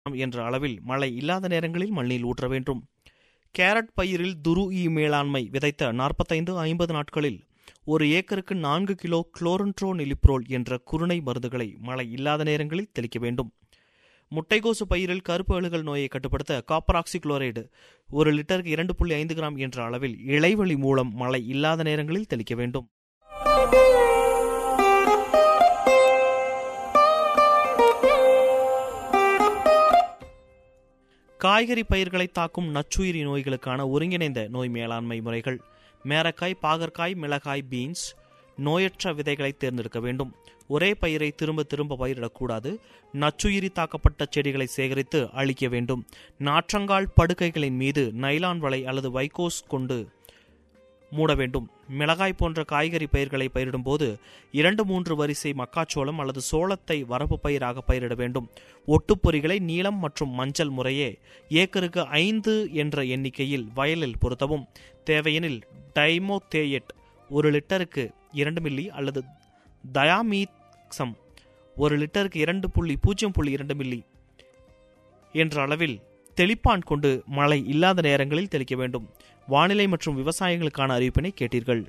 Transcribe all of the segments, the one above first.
என்ற அளவில் மழை இல்லாத நேரங்களில் மண்ணில் ஊற்ற வேண்டும் கேரட் பயிரில் துரு ஈ மேலாண்மை விதைத்த நாற்பத்தைந்து ஐம்பது நாட்களில் ஒரு ஏக்கருக்கு நான்கு கிலோ குளோரன்ட்ரோ நிலிப்ரோல் என்ற குருணை மருந்துகளை மழை இல்லாத நேரங்களில் தெளிக்க வேண்டும் முட்டைகோசு பயிரில் கருப்பு அழுகல் நோயை கட்டுப்படுத்த காப்பராக்சி குளோரைடு ஒரு லிட்டருக்கு இரண்டு புள்ளி ஐந்து கிராம் என்ற அளவில் இலைவழி மூலம் மழை இல்லாத நேரங்களில் தெளிக்க வேண்டும் காய்கறி பயிர்களை தாக்கும் நச்சுயிரி நோய்களுக்கான ஒருங்கிணைந்த நோய் மேலாண்மை முறைகள் மேரக்காய் பாகற்காய் மிளகாய் பீன்ஸ் நோயற்ற விதைகளை தேர்ந்தெடுக்க வேண்டும் ஒரே பயிரை திரும்ப திரும்ப பயிரிடக்கூடாது நச்சுயிரி தாக்கப்பட்ட செடிகளை சேகரித்து அழிக்க வேண்டும் நாற்றங்கால் படுக்கைகளின் மீது நைலான் வலை அல்லது வைகோஸ் கொண்டு மூட வேண்டும் மிளகாய் போன்ற காய்கறி பயிர்களை பயிரிடும்போது இரண்டு மூன்று வரிசை மக்காச்சோளம் அல்லது சோளத்தை வரப்பு பயிராக பயிரிட வேண்டும் ஒட்டுப்பொறிகளை நீலம் மற்றும் மஞ்சள் முறையே ஏக்கருக்கு ஐந்து என்ற எண்ணிக்கையில் வயலில் பொருத்தவும் தேவையெனில் டைமோதேயட் ஒரு லிட்டருக்கு இரண்டு மில்லி அல்லது தயாமீக்சம் ஒரு லிட்டருக்கு இரண்டு புள்ளி பூஜ்ஜியம் புள்ளி இரண்டு மில்லி என்ற அளவில் தெளிப்பான் கொண்டு மழை இல்லாத நேரங்களில் தெளிக்க வேண்டும் வானிலை மற்றும் விவசாயிகளுக்கான அறிவிப்பினை கேட்டீர்கள்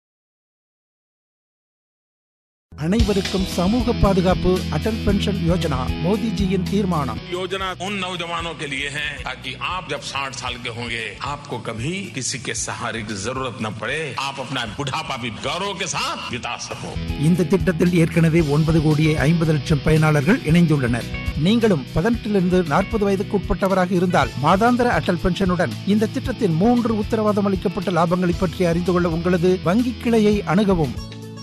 அனைவருக்கும் சமூக பாதுகாப்பு அடல் பென்ஷன் யோஜனா மோடிஜியின் தீர்மானம் योजना उन नौजवानों के लिए है ताकि आप जब 60 साल के होंगे आपको कभी किसी के सहारे की जरूरत न पड़े आप अपना बुढ़ापा भी गौरव के साथ बिता सको இந்த திட்டத்தில் ஏற்கனவே ஒன்பது கோடியே ஐம்பது லட்சம் பயனாளர்கள் இணைந்துள்ளனர் நீங்களும் பதினெட்டிலிருந்து நாற்பது வயதுக்கு உட்பட்டவராக இருந்தால் மாதாந்திர அடல் பென்ஷனுடன் இந்த திட்டத்தின் மூன்று உத்தரவாதம் அளிக்கப்பட்ட லாபங்களை பற்றி அறிந்து கொள்ள உங்களது வங்கி கிளையை அணுகவும்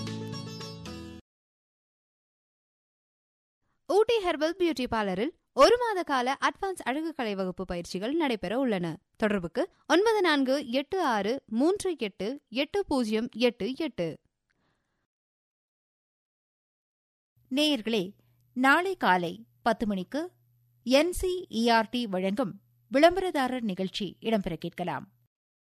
ஊட்டி ஹெர்பல் பியூட்டி பார்லரில் ஒரு மாத கால அட்வான்ஸ் அழகுக்கலை வகுப்பு பயிற்சிகள் நடைபெற உள்ளன தொடர்புக்கு ஒன்பது நான்கு எட்டு ஆறு மூன்று எட்டு எட்டு பூஜ்ஜியம் எட்டு எட்டு நேயர்களே நாளை காலை பத்து மணிக்கு என்சிஇஆர்டி வழங்கும் விளம்பரதாரர் நிகழ்ச்சி இடம்பெற கேட்கலாம்